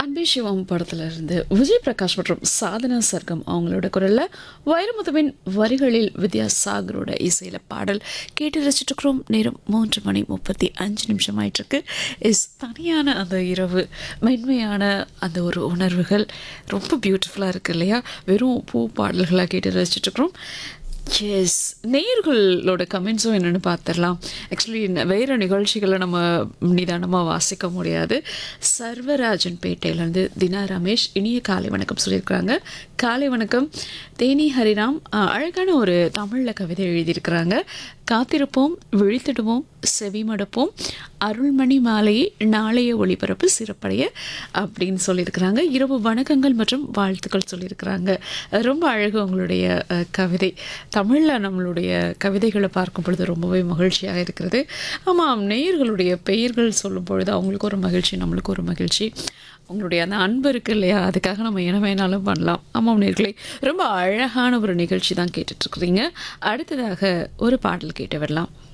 அன்பே சிவம் படத்துல இருந்து விஜய் பிரகாஷ் மற்றும் சாதனா சர்க்கம் அவங்களோட குரல்ல வைரமுத்துவின் வரிகளில் வித்யாசாகரோட இசையில பாடல் கேட்டு ரசிச்சுட்டு இருக்கிறோம் நேரம் மூன்று மணி முப்பத்தி அஞ்சு நிமிஷம் ஆயிட்டு இருக்கு இஸ் தனியான அந்த இரவு மென்மையான அந்த ஒரு உணர்வுகள் ரொம்ப பியூட்டிஃபுல்லாக இருக்கு இல்லையா வெறும் பூ பாடல்களாக கேட்டு ரசிச்சுட்டு இருக்கிறோம் எஸ் நேயர்களோட கமெண்ட்ஸும் என்னென்னு பார்த்துடலாம் ஆக்சுவலி வேறு நிகழ்ச்சிகளை நம்ம நிதானமாக வாசிக்க முடியாது சர்வராஜன் பேட்டையிலேருந்து தினா ரமேஷ் இனிய காலை வணக்கம் சொல்லியிருக்கிறாங்க காலை வணக்கம் தேனி ஹரிராம் அஹ், அழகான ஒரு தமிழில் கவிதை எழுதியிருக்கிறாங்க காத்திருப்போம் விழித்திடுவோம் செவிமடுப்போம் அருள்மணி மாலையை நாளைய ஒளிபரப்பு சிறப்படைய அப்படின்னு சொல்லியிருக்கிறாங்க இரவு வணக்கங்கள் மற்றும் வாழ்த்துக்கள் சொல்லியிருக்கிறாங்க ரொம்ப அழகு உங்களுடைய அஹ், கவிதை தமிழில் நம்மளுடைய கவிதைகளை பார்க்கும் பொழுது ரொம்பவே மகிழ்ச்சியாக இருக்கிறது ஆமாம் நேயர்களுடைய பெயர்கள் சொல்லும் பொழுது அவங்களுக்கு ஒரு மகிழ்ச்சி நம்மளுக்கு ஒரு மகிழ்ச்சி உங்களுடைய அந்த அன்பு இருக்கு இல்லையா அதுக்காக நம்ம என்ன வேணாலும் பண்ணலாம் ஆமாம் நேர்களே ரொம்ப அழகான ஒரு நிகழ்ச்சி தான் கேட்டுட்ருக்குறீங்க அடுத்ததாக ஒரு பாடல் கேட்டு வரலாம்